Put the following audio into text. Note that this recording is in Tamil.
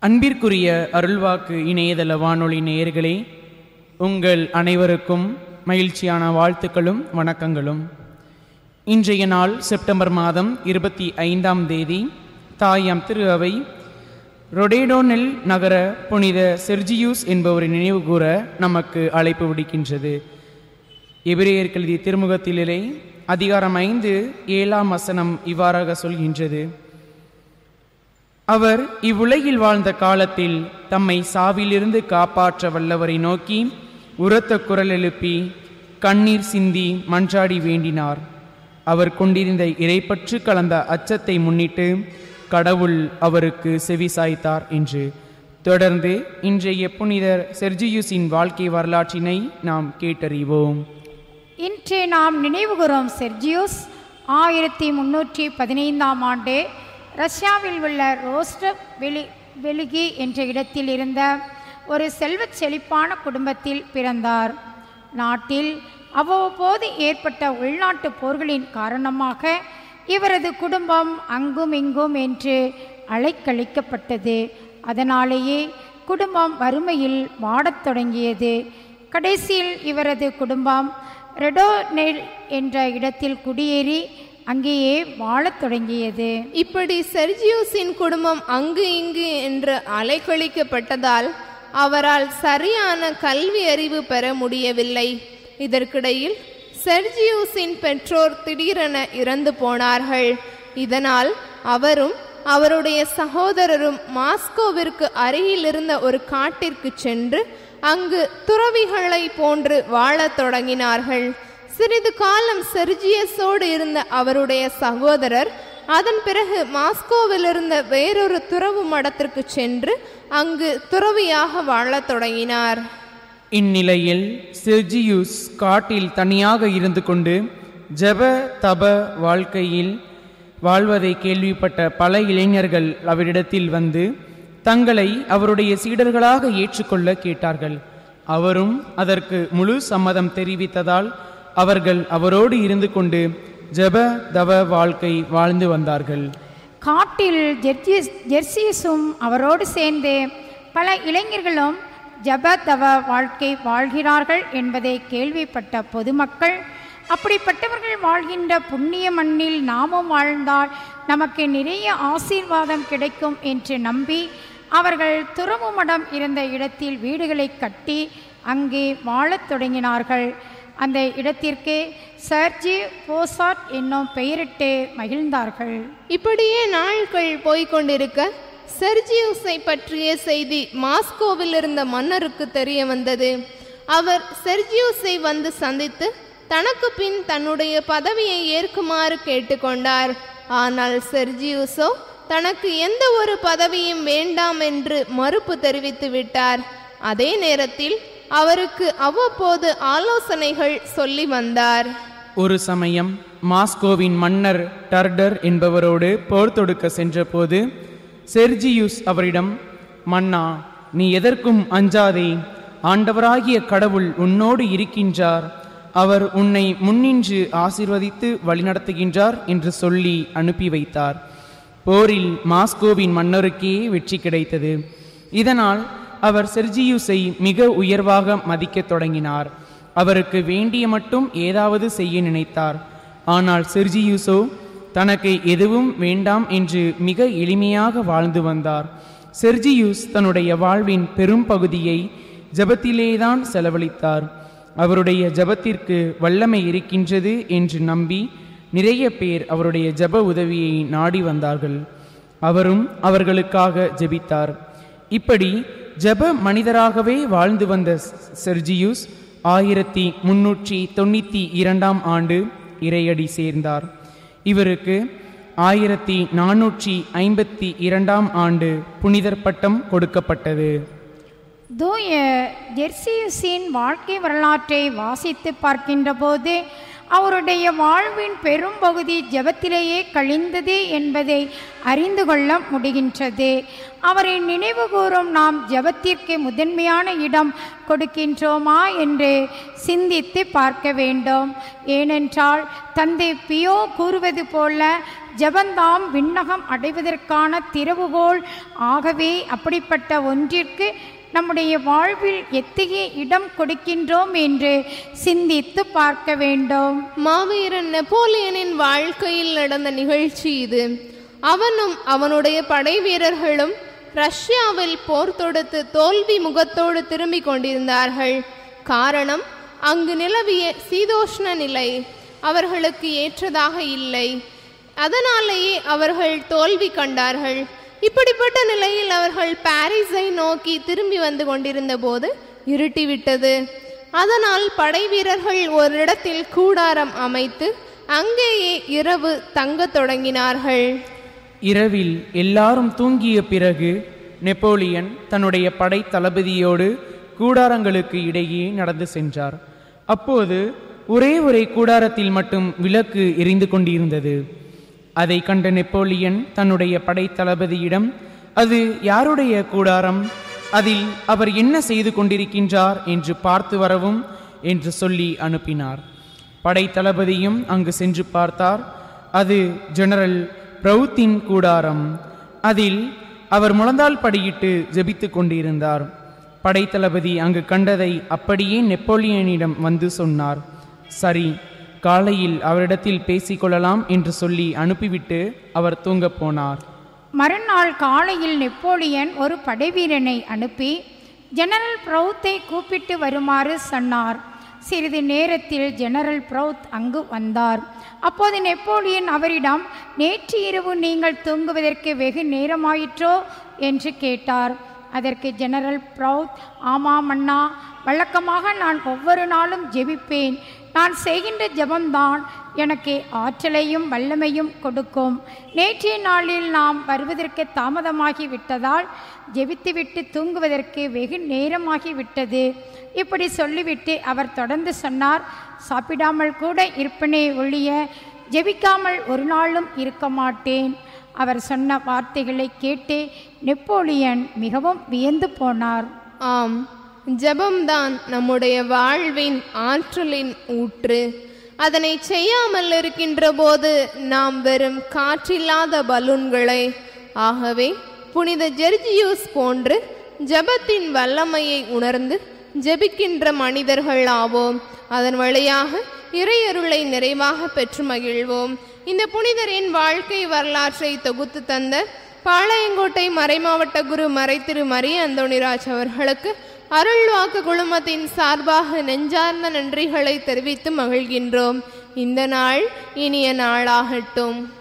அன்பிற்குரிய அருள்வாக்கு இணையதள வானொலி நேயர்களே உங்கள் அனைவருக்கும் மகிழ்ச்சியான வாழ்த்துக்களும் வணக்கங்களும் இன்றைய நாள் செப்டம்பர் மாதம் இருபத்தி ஐந்தாம் தேதி தாயாம் திரு அவை ரொடேடோனெல் நகர புனித செர்ஜியூஸ் என்பவரை நினைவு கூற நமக்கு அழைப்பு விடுக்கின்றது எபிரேயர் கல்வி திருமுகத்திலே அதிகாரம் ஐந்து ஏழாம் வசனம் இவ்வாறாக சொல்கின்றது அவர் இவ்வுலகில் வாழ்ந்த காலத்தில் தம்மை சாவிலிருந்து காப்பாற்ற வல்லவரை நோக்கி உரத்த குரல் எழுப்பி கண்ணீர் சிந்தி மன்றாடி வேண்டினார் அவர் கொண்டிருந்த இறைப்பற்று கலந்த அச்சத்தை முன்னிட்டு கடவுள் அவருக்கு செவி சாய்த்தார் என்று தொடர்ந்து இன்றைய புனிதர் செர்ஜியுஸின் வாழ்க்கை வரலாற்றினை நாம் கேட்டறிவோம் இன்று நாம் நினைவுகூரும் செர்ஜியூஸ் ஆயிரத்தி முன்னூற்றி பதினைந்தாம் ஆண்டு ரஷ்யாவில் உள்ள ரோஸ்டப் வெளி வெலிகி என்ற இடத்தில் இருந்த ஒரு செல்வச் செழிப்பான குடும்பத்தில் பிறந்தார் நாட்டில் அவ்வப்போது ஏற்பட்ட உள்நாட்டு போர்களின் காரணமாக இவரது குடும்பம் அங்கும் இங்கும் என்று அலைக்கழிக்கப்பட்டது அதனாலேயே குடும்பம் வறுமையில் வாடத் தொடங்கியது கடைசியில் இவரது குடும்பம் ரெடோனெல் என்ற இடத்தில் குடியேறி அங்கேயே வாழத் தொடங்கியது இப்படி செர்ஜியூஸின் குடும்பம் அங்கு இங்கு என்று அலைக்கழிக்கப்பட்டதால் அவரால் சரியான கல்வி அறிவு பெற முடியவில்லை இதற்கிடையில் செர்ஜியூஸின் பெற்றோர் திடீரென இறந்து போனார்கள் இதனால் அவரும் அவருடைய சகோதரரும் மாஸ்கோவிற்கு அருகில் இருந்த ஒரு காட்டிற்கு சென்று அங்கு துறவிகளை போன்று வாழத் தொடங்கினார்கள் சிறிது காலம் செர்ஜியஸோடு இருந்த அவருடைய சகோதரர் அதன் பிறகு மாஸ்கோவில் இருந்த வேறொரு துறவு மடத்திற்கு சென்று அங்கு துறவியாக வாழத் தொடங்கினார் இந்நிலையில் செர்ஜியூஸ் காட்டில் தனியாக இருந்து கொண்டு ஜெப தப வாழ்க்கையில் வாழ்வதை கேள்விப்பட்ட பல இளைஞர்கள் அவரிடத்தில் வந்து தங்களை அவருடைய சீடர்களாக ஏற்றுக்கொள்ள கேட்டார்கள் அவரும் அதற்கு முழு சம்மதம் தெரிவித்ததால் அவர்கள் அவரோடு இருந்து கொண்டு ஜெப தவ வாழ்க்கை வாழ்ந்து வந்தார்கள் காட்டில் ஜெர்ஜிஸ் ஜெர்சியஸும் அவரோடு சேர்ந்து பல இளைஞர்களும் ஜபதவ வாழ்க்கை வாழ்கிறார்கள் என்பதை கேள்விப்பட்ட பொதுமக்கள் அப்படிப்பட்டவர்கள் வாழ்கின்ற புண்ணிய மண்ணில் நாமும் வாழ்ந்தால் நமக்கு நிறைய ஆசீர்வாதம் கிடைக்கும் என்று நம்பி அவர்கள் துறவு மடம் இருந்த இடத்தில் வீடுகளை கட்டி அங்கே வாழத் தொடங்கினார்கள் அந்த இடத்திற்கு சர்ஜி போசாட் என்னும் பெயரிட்டு மகிழ்ந்தார்கள் இப்படியே நாட்கள் போய்க்கொண்டிருக்க செர்ஜியூஸை பற்றிய செய்தி மாஸ்கோவில் இருந்த மன்னருக்கு தெரிய வந்தது அவர் செர்ஜியூஸை வந்து சந்தித்து தனக்கு பின் தன்னுடைய பதவியை ஏற்குமாறு கேட்டுக்கொண்டார் ஆனால் செர்ஜியூஸோ தனக்கு எந்த ஒரு பதவியும் வேண்டாம் என்று மறுப்பு தெரிவித்து விட்டார் அதே நேரத்தில் அவருக்கு அவ்வப்போது ஆலோசனைகள் சொல்லி வந்தார் ஒரு சமயம் மாஸ்கோவின் மன்னர் டர்டர் என்பவரோடு போர் தொடுக்க சென்றபோது செர்ஜியுஸ் அவரிடம் மன்னா நீ எதற்கும் அஞ்சாதே ஆண்டவராகிய கடவுள் உன்னோடு இருக்கின்றார் அவர் உன்னை முன்னின்று ஆசீர்வதித்து வழிநடத்துகின்றார் என்று சொல்லி அனுப்பி வைத்தார் போரில் மாஸ்கோவின் மன்னருக்கே வெற்றி கிடைத்தது இதனால் அவர் செர்ஜியூஸை மிக உயர்வாக மதிக்கத் தொடங்கினார் அவருக்கு வேண்டிய மட்டும் ஏதாவது செய்ய நினைத்தார் ஆனால் செர்ஜியூஸோ தனக்கு எதுவும் வேண்டாம் என்று மிக எளிமையாக வாழ்ந்து வந்தார் செர்ஜியூஸ் தன்னுடைய வாழ்வின் பெரும் பகுதியை ஜபத்திலேதான் செலவழித்தார் அவருடைய ஜபத்திற்கு வல்லமை இருக்கின்றது என்று நம்பி நிறைய பேர் அவருடைய ஜப உதவியை நாடி வந்தார்கள் அவரும் அவர்களுக்காக ஜெபித்தார் இப்படி ஜப மனிதராகவே வாழ்ந்து வந்த செர்ஜியூஸ் ஆயிரத்தி முன்னூற்றி தொண்ணூற்றி இரண்டாம் ஆண்டு இறையடி சேர்ந்தார் இவருக்கு ஆயிரத்தி நானூற்றி ஐம்பத்தி இரண்டாம் ஆண்டு புனிதர் பட்டம் கொடுக்கப்பட்டது தூய ஜெர்சியுஸின் வாழ்க்கை வரலாற்றை வாசித்து பார்க்கின்ற போது அவருடைய வாழ்வின் பெரும்பகுதி ஜெபத்திலேயே கழிந்தது என்பதை அறிந்து கொள்ள முடிகின்றது அவரை நினைவு கூறும் நாம் ஜெபத்திற்கு முதன்மையான இடம் கொடுக்கின்றோமா என்று சிந்தித்து பார்க்க வேண்டும் ஏனென்றால் தந்தை பியோ கூறுவது போல ஜெபந்தாம் விண்ணகம் அடைவதற்கான திறவுகோல் ஆகவே அப்படிப்பட்ட ஒன்றிற்கு நம்முடைய வாழ்வில் எத்தகைய இடம் கொடுக்கின்றோம் என்று சிந்தித்து பார்க்க வேண்டும் மாவீரன் நெப்போலியனின் வாழ்க்கையில் நடந்த நிகழ்ச்சி இது அவனும் அவனுடைய படை வீரர்களும் ரஷ்யாவில் போர் தொடுத்து தோல்வி முகத்தோடு திரும்பிக் கொண்டிருந்தார்கள் காரணம் அங்கு நிலவிய சீதோஷ்ண நிலை அவர்களுக்கு ஏற்றதாக இல்லை அதனாலேயே அவர்கள் தோல்வி கண்டார்கள் இப்படிப்பட்ட நிலையில் அவர்கள் பாரிஸை நோக்கி திரும்பி வந்து கொண்டிருந்த போது இருட்டிவிட்டது அதனால் படை வீரர்கள் ஒரு இடத்தில் கூடாரம் அமைத்து அங்கேயே இரவு தங்கத் தொடங்கினார்கள் இரவில் எல்லாரும் தூங்கிய பிறகு நெப்போலியன் தன்னுடைய படை தளபதியோடு கூடாரங்களுக்கு இடையே நடந்து சென்றார் அப்போது ஒரே ஒரே கூடாரத்தில் மட்டும் விளக்கு எரிந்து கொண்டிருந்தது அதை கண்ட நெப்போலியன் தன்னுடைய படை தளபதியிடம் அது யாருடைய கூடாரம் அதில் அவர் என்ன செய்து கொண்டிருக்கின்றார் என்று பார்த்து வரவும் என்று சொல்லி அனுப்பினார் படை தளபதியும் அங்கு சென்று பார்த்தார் அது ஜெனரல் பிரவுத்தின் கூடாரம் அதில் அவர் முழந்தால் படியிட்டு ஜெபித்துக் கொண்டிருந்தார் படைத்தளபதி அங்கு கண்டதை அப்படியே நெப்போலியனிடம் வந்து சொன்னார் சரி காலையில் அவரிடத்தில் பேசிக்கொள்ளலாம் என்று சொல்லி அனுப்பிவிட்டு அவர் தூங்கப் போனார் மறுநாள் காலையில் நெப்போலியன் ஒரு படைவீரனை அனுப்பி ஜெனரல் ப்ரௌத்தை கூப்பிட்டு வருமாறு சொன்னார் சிறிது நேரத்தில் ஜெனரல் ப்ரௌத் அங்கு வந்தார் அப்போது நெப்போலியன் அவரிடம் நேற்று இரவு நீங்கள் தூங்குவதற்கு வெகு நேரமாயிற்றோ என்று கேட்டார் அதற்கு ஜெனரல் ப்ரௌத் ஆமாம் அண்ணா வழக்கமாக நான் ஒவ்வொரு நாளும் ஜெபிப்பேன் நான் செய்கின்ற ஜெபம்தான் எனக்கு ஆற்றலையும் வல்லமையும் கொடுக்கும் நேற்றைய நாளில் நாம் வருவதற்கு தாமதமாகி விட்டதால் ஜெபித்துவிட்டு தூங்குவதற்கு வெகு நேரமாகி விட்டது இப்படி சொல்லிவிட்டு அவர் தொடர்ந்து சொன்னார் சாப்பிடாமல் கூட இருப்பனே ஒழிய ஜெபிக்காமல் ஒரு நாளும் இருக்க மாட்டேன் அவர் சொன்ன வார்த்தைகளை கேட்டு நெப்போலியன் மிகவும் வியந்து போனார் ஆம் ஜெபம்தான் நம்முடைய வாழ்வின் ஆற்றலின் ஊற்று அதனை செய்யாமல் இருக்கின்ற போது நாம் வெறும் காற்றில்லாத பலூன்களை ஆகவே புனித ஜெர்ஜியூஸ் போன்று ஜெபத்தின் வல்லமையை உணர்ந்து ஜெபிக்கின்ற மனிதர்கள் ஆவோம் அதன் வழியாக இறையருளை நிறைவாக பெற்று மகிழ்வோம் இந்த புனிதரின் வாழ்க்கை வரலாற்றை தொகுத்து தந்த பாளையங்கோட்டை மறைமாவட்ட குரு மறைத்திரு மரிய அந்தோணிராஜ் அவர்களுக்கு அருள்வாக்கு குழுமத்தின் சார்பாக நெஞ்சார்ந்த நன்றிகளை தெரிவித்து மகிழ்கின்றோம் இந்த நாள் இனிய நாளாகட்டும்